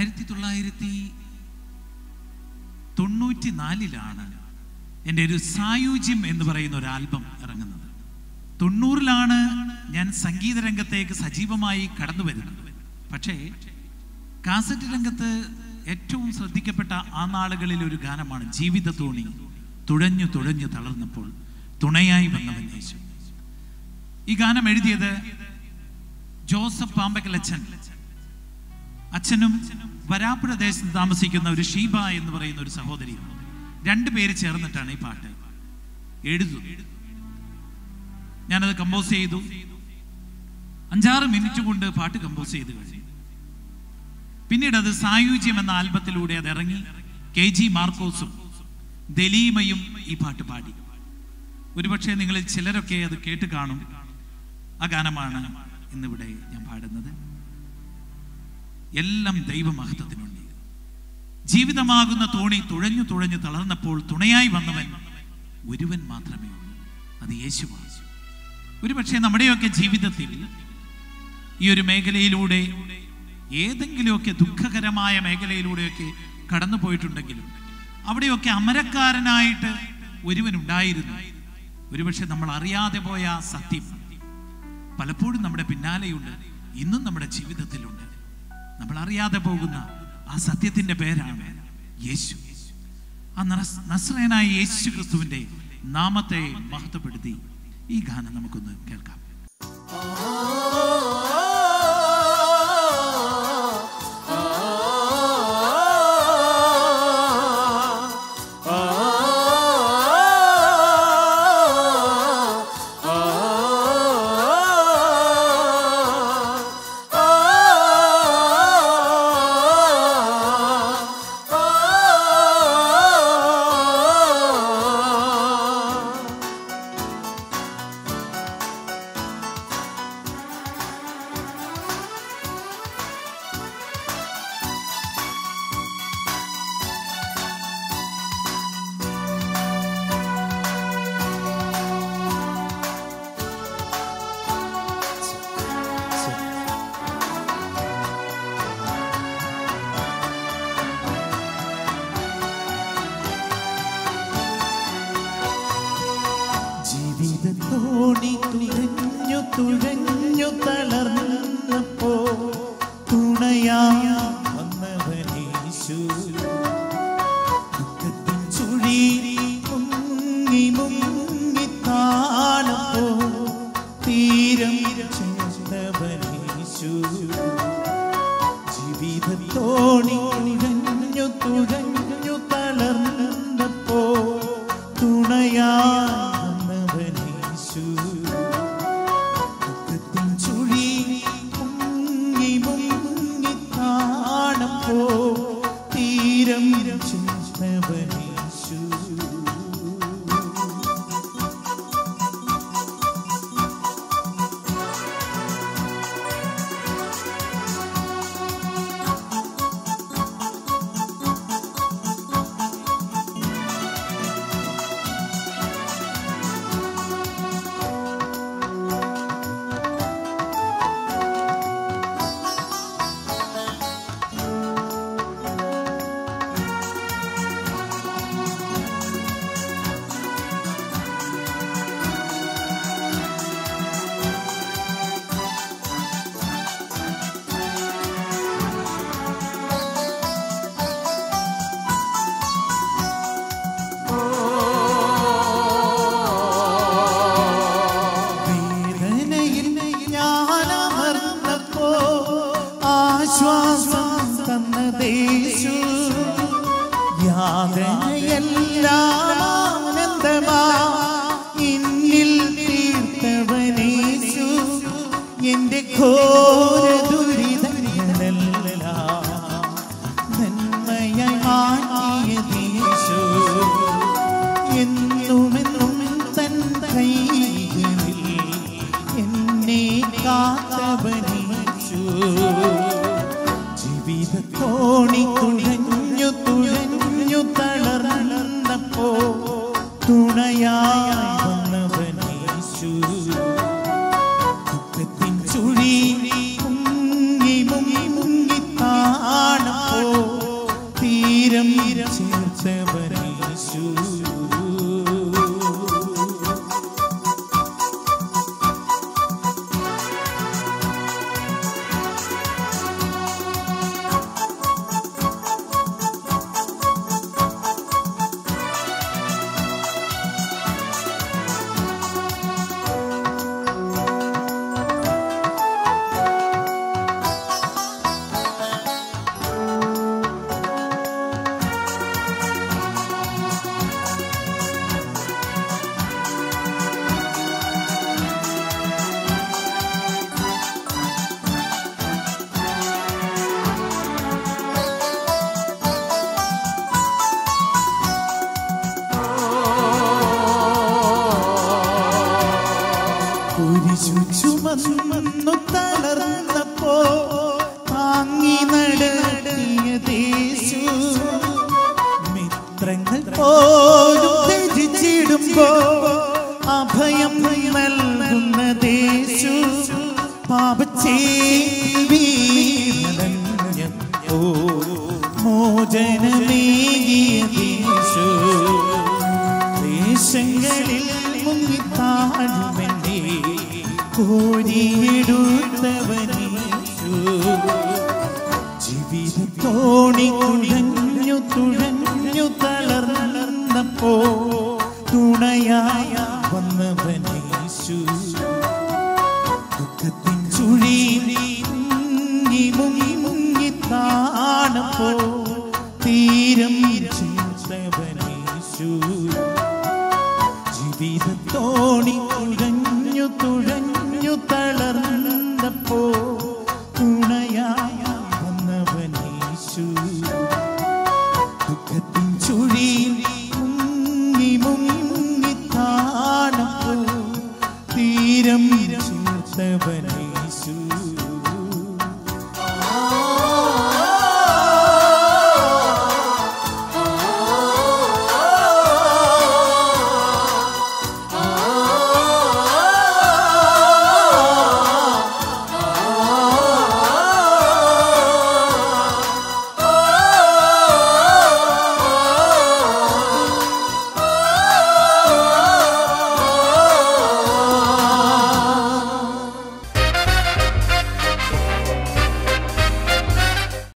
ആയിരത്തി തൊള്ളായിരത്തി തൊണ്ണൂറ്റി നാലിലാണ് എൻ്റെ ഒരു സായുജ്യം എന്ന് പറയുന്ന ഒരു ആൽബം ഇറങ്ങുന്നത് തൊണ്ണൂറിലാണ് ഞാൻ സംഗീത രംഗത്തേക്ക് സജീവമായി കടന്നു വരുന്നത് പക്ഷേ കാസറ്റ് രംഗത്ത് ഏറ്റവും ശ്രദ്ധിക്കപ്പെട്ട ആ നാളുകളിൽ ഒരു ഗാനമാണ് ജീവിത തോണി തുഴഞ്ഞു തുഴഞ്ഞു തളർന്നപ്പോൾ തുണയായി വന്നവൻ യേശു ഈ ഗാനം എഴുതിയത് ജോസഫ് പാമ്പക്കലച്ചൻ അച്ഛനും വരാപ്പുഴ ദേശത്ത് താമസിക്കുന്ന ഒരു ഷീബ എന്ന് പറയുന്ന ഒരു സഹോദരി രണ്ടു പേര് ചേർന്നിട്ടാണ് ഈ പാട്ട് എഴുതുന്നത് ഞാനത് കമ്പോസ് ചെയ്തു അഞ്ചാറ് മിനിറ്റ് കൊണ്ട് പാട്ട് കമ്പോസ് ചെയ്ത് കഴിഞ്ഞു പിന്നീട് അത് സായുജ്യം എന്ന ആൽബത്തിലൂടെ അത് ഇറങ്ങി കെ ജി മാർക്കോസും ദലീമയും ഈ പാട്ട് പാടി ഒരുപക്ഷെ നിങ്ങളിൽ ചിലരൊക്കെ അത് കേട്ട് കാണും ആ ഗാനമാണ് ഇന്നിവിടെ ഞാൻ പാടുന്നത് എല്ലാം ദൈവമഹത്വത്തിനുണ്ട് ജീവിതമാകുന്ന തോണി തുഴഞ്ഞു തുഴഞ്ഞു തളർന്നപ്പോൾ തുണയായി വന്നവൻ ഒരുവൻ മാത്രമേ ഉള്ളൂ അത് യേശുവാണ് ഒരുപക്ഷെ നമ്മുടെയൊക്കെ ജീവിതത്തിൽ ഈ ഒരു മേഖലയിലൂടെ ഏതെങ്കിലുമൊക്കെ ദുഃഖകരമായ മേഖലയിലൂടെയൊക്കെ കടന്നു പോയിട്ടുണ്ടെങ്കിലും അവിടെയൊക്കെ അമരക്കാരനായിട്ട് ഒരുവൻ ഉണ്ടായിരുന്നു ഒരുപക്ഷെ നമ്മൾ അറിയാതെ പോയ ആ സത്യം പലപ്പോഴും നമ്മുടെ പിന്നാലെയുണ്ട് ഇന്നും നമ്മുടെ ജീവിതത്തിലുണ്ട് നമ്മൾ അറിയാതെ പോകുന്ന ആ സത്യത്തിന്റെ പേരാണ് യേശു ആ നറസ്- നസ്രയനായ യേശു ക്രിസ്തുവിന്റെ നാമത്തെ മഹത്വപ്പെടുത്തി ഈ ഗാനം നമുക്കൊന്ന് കേൾക്കാം ജീവിതത്തോണി തുഴഞ്ഞു തുഴഞ്ഞു തളർന്നപ്പോ തുണയാ വന്നവനേശു ദുഃഖത്തിൻ ചുഴി മുങ്ങി മുങ്ങി താണപ്പോ തീരം ചേർന്നവനേശു ജീവിതത്തോണി തുഴഞ്ഞു തുഴഞ്ഞു തളർന്നപ്പോ തുണയാന്നവനേശു ദുഃഖത്തിൻ ചുഴി മുങ്ങി മുങ്ങി കാണപ്പോ തീരം ചേർന്നവനേശു വേദനയിൽ ഞാനമർന്നപ്പോ ആശ്വാസം തന്നതേശു യാതനയെല്ലാം ആനന്ദമാ എന്നിൽ തീർത്തവനേശു എന്റെ ഘോര ദുരിതങ്ങളെല്ലാം നന്മയായി മാറ്റിയതേശു എന്നുമെന്നും തൻ കൈകളിൽ എന്നെ കാത്തവനിച്ചു ജീവിതത്തോണി തുഴഞ്ഞു തുഴഞ്ഞു തളർന്നപ്പോ തുണയായി വന്നവനേശു ദുഃഖത്തിൻ ചുഴി മുങ്ങി മുങ്ങി മുങ്ങി താണപ്പോ ക്ലേശങ്ങളിൽ മുങ്ങിത്താഴുമെന്നെ കോരിയെടുത്തവനീശു ജീവിതത്തോണി തുഴഞ്ഞു തുഴഞ്ഞു തളർന്നപ്പോ തുണയായ വന്നവനീശു ദുഃഖത്തിൻ ചുഴിയിൽ മുങ്ങി മുങ്ങി മുങ്ങി താണപ്പോ തീരം ചിന്തവനീശു ജീവിതത്തോണി തുഴഞ്ഞു തുഴഞ്ഞു തളർന്നപ്പോ